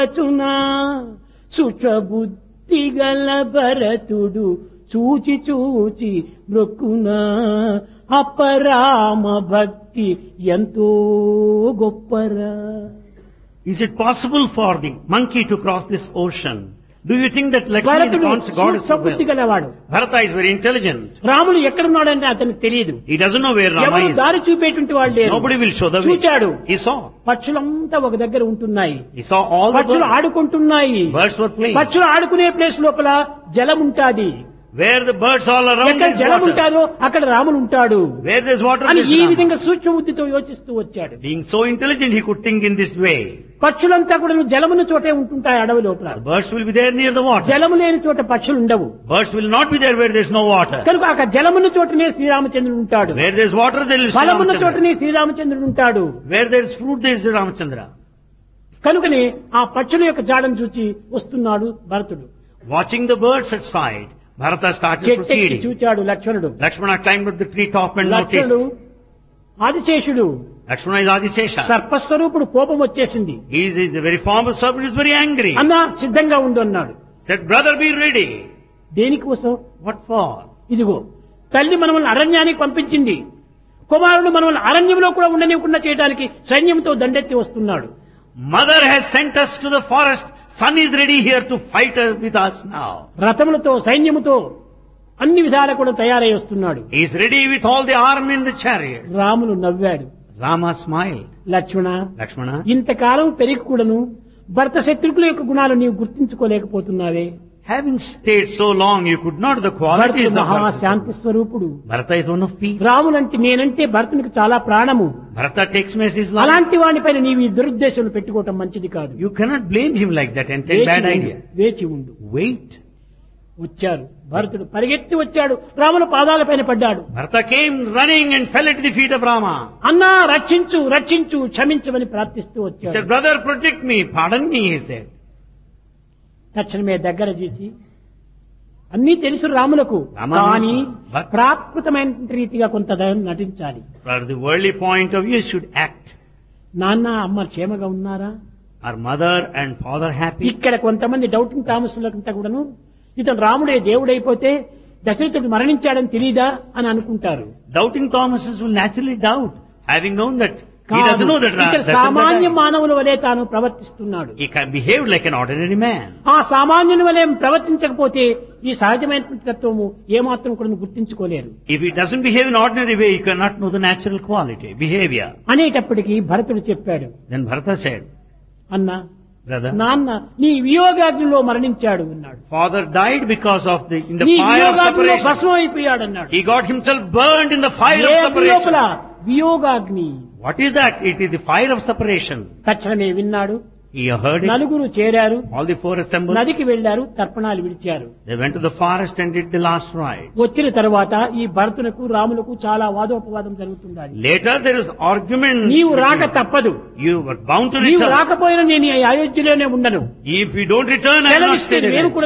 రచునా సుచబుద్ధి గల భరతుడు చూచి చూచి మృక్కునా అపరామ భక్తి ఎంతో గొప్పరా Is it possible for the monkey to cross this ocean? Do you think that Lakshmi, the భరతుడు gods- god, is so సబుద్ధి well? గలవాడు Bharata is very intelligent. రాముడు ఎక్కడున్నాడంటే అతనికి తెలియదు He doesn't know where Rama ఎవరు is. దారి చూపేటువంటి వాళ్ళు లేరు Nobody will show the way. చూచాడు He saw. పక్షులంతా ఒక దగ్గర ఉంటున్నాయి He saw all the పక్షులు birds. ఆడుకుంటున్నాయి Birds were playing. పక్షులు ఆడుకునే ప్లేస్ లోపల జలం ఉంటాది Where the birds all around ఎక్కడ is జలం water. ఉంటాదో అక్కడ రాముడు ఉంటాడు Where there's water, అని there's ఈ Rama. విధంగా సూక్ష్మ బుద్ధితో యోచిస్తూ వచ్చాడు Being so intelligent, he could think in this way. పక్షులంతా కూడా జలమున చోటే ఉంటుంటాయి అడవి లోపల The birds will be there near the water. జలము లేని చోట పక్షులు ఉండవు Birds will not be there where there's no water. కనుక అక్కడ జలమున్న చోటనే శ్రీరామచంద్రుడు ఉంటాడు Where there's water, there is ఫలమున్న Ramachandra. చోటనే శ్రీరామచంద్రుడు ఉంటాడు Where there's fruit, there is Ramachandra. కనుకనే ఆ పక్షుల యొక్క జాడను చూచి వస్తున్నాడు భరతుడు Watching the birds at sight, Bharata started చెట్టెక్కి proceeding. చూచాడు లక్ష్మణుడు Lakshmana climbed up the tree top and లక్ష్మణుడు noticed. ఆదిశేషుడు Lakshmana is Adisesha. సర్పస్వరూపుడు కోపం వచ్చేసింది He is, is the very form of serpent, is very angry. అన్నా సిద్ధంగా ఉండు అన్నాడు Said, brother, be ready. దేనికోసం What for? ఇదిగో తల్లి మనల్ని అరణ్యానికి పంపించింది కుమారుడు మనల్ని అరణ్యంలో కూడా ఉండనివ్వకుండా చేయడానికి సైన్యంతో దండెత్తి వస్తున్నాడు Mother has sent us to the forest. Son is ready here to fight uh, with us now. రథములతో సైన్యముతో అన్ని విధాలు కూడా తయారై వస్తున్నాడు He is ready with all the army in the chariot. Ramulu నవ్వాడు Rama smiled. లక్ష్మణ Lakshmana, ఇంతకాలం పెరిగి కూడాను భర్త శత్రుకుల యొక్క గుణాలు నీవు గుర్తించుకోలేకపోతున్నావే having stayed so long, you could not the భరతుడు qualities of Bharata. మహాశాంతి స్వరూపుడు Bharata is one of peace. రాములంటే నేనంటే భరతునికి చాలా ప్రాణము Bharata takes me as his life. అలాంటి వాడిపైన నీవు ఈ దురుద్దేశం పెట్టుకోవటం మంచిది కాదు You cannot blame him like that and take వేచి bad ఉండు, idea. వేచి ఉండు Wait. వచ్చారు భరతుడు పరిగెత్తి వచ్చాడు రాముల పాదాలపైన పడ్డాడు Bharata came running and fell at the feet of Rama. అన్నా రక్షించు రక్షించు క్షమించమని ప్రార్థిస్తూ He వచ్చాడు said, brother, protect me, pardon me, he said. తక్షణమే దగ్గర చేసి అన్నీ తెలుసు రాములకు రామ కానీ తెలుసు. But- ప్రాకృతమైన రీతిగా కొంత దయం నటించాలి For the worldly point of view, you should act. నాన్న అమ్మ క్షేమగా ఉన్నారా Are mother and father happy? ఇక్కడ కొంతమంది డౌటింగ్ థామస్లంతా కూడాను ఇతను రాముడే దేవుడైపోతే దశరథుడు మరణించాడని తెలియదా అని అనుకుంటారు Doubting Thomases will naturally doubt, having known that he కాదు. doesn't know that Ra- ఇక్కడ Dasharatha సామాన్య died. మానవుల వలె తాను ప్రవర్తిస్తున్నాడు He can behave like an ordinary man. ఆ సామాన్యుని వలె ప్రవర్తించకపోతే ఈ సహజమైనటువంటి తత్వము ఏమాత్రం కూడా గుర్తించుకోలేరు If he doesn't behave in ordinary way, you cannot know the natural quality, behavior. అనేటప్పటికీ భరతుడు చెప్పాడు Then Bharata said, అన్నా brother, నాన్న నీ వియోగాగ్నిలో మరణించాడు అన్నాడు father died because of the, in the నీ fire of వియోగాగ్నిలో separation. భస్మం అయిపోయాడు అన్నాడు He got himself burned in the fire A of లోపల separation. వియోగాగ్ని What is that? It is the fire of separation. తక్షణమే విన్నాడు He heard it. నలుగురు చేరారు All the four assembled. నదికి వెళ్లారు తర్పణాలు విడిచారు They went to the forest and did the last rite. వచ్చిన తర్వాత ఈ భరతునకు రాములకు చాలా వాదోపవాదం జరుగుతుండాలి Later there is argument. నీవు రాక తప్పదు You were bound to నీవు return. రాకపోయినా నేను ఈ అయోధ్యలోనే ఉండను If you don't return, I will not సెలవిస్తే stay there. నేను కూడా